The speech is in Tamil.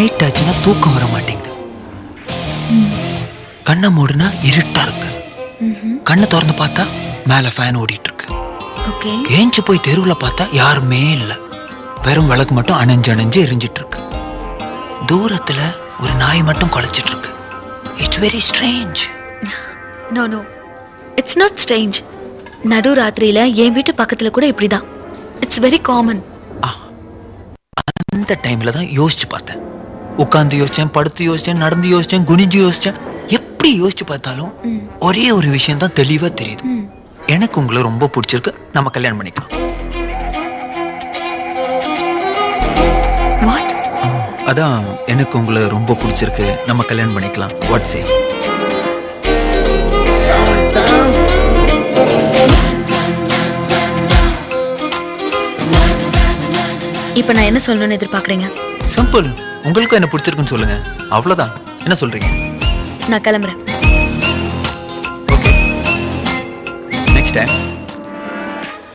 நைட் ஆச்சுன்னா தூக்கம் வர மாட்டேங்குது கண்ணை மூடுனா இருட்டா இருக்கு கண்ணை திறந்து பார்த்தா மேல ஃபேன் ஓடிட்டு இருக்கு ஓகே ஏஞ்சு போய் தெருவுல பார்த்தா யாருமே இல்ல வெறும் விளக்கு மட்டும் அணைஞ்சு அணைஞ்சு எரிஞ்சிட்டு இருக்கு தூரத்துல ஒரு நாய் மட்டும் குலைச்சிட்டு இருக்கு it's very strange no no it's not strange நடு ராத்திரியில என் வீட்டு பக்கத்துல கூட இப்படிதான் இட்ஸ் வெரி காமன் அந்த டைம்ல தான் யோசிச்சு பார்த்தேன் உட்கார்ந்து யோசிச்சேன் படுத்து யோசிச்சேன் நடந்து யோசிச்சேன் குனிஞ்சு யோசிச்சேன் எப்படி யோசிச்சு பார்த்தாலும் ஒரே ஒரு விஷயம் தான் தெளிவா தெரியுது எனக்கு உங்களை ரொம்ப பிடிச்சிருக்கு நம்ம கல்யாணம் பண்ணிக்கலாம் வாட் அதான் எனக்கு உங்களை ரொம்ப பிடிச்சிருக்கு நம்ம கல்யாணம் பண்ணிக்கலாம் வாட் சே இப்போ நான் என்ன சொல்லணும்னு எதிர்பார்க்கறீங்க சிம்பிள் உங்களுக்கும் என்ன பிடிச்சிருக்குன்னு சொல்லுங்க அவ்வளவுதான் என்ன சொல்றீங்க நான் கிளம்புறேன் ஓகே நெக்ஸ்ட் டைம்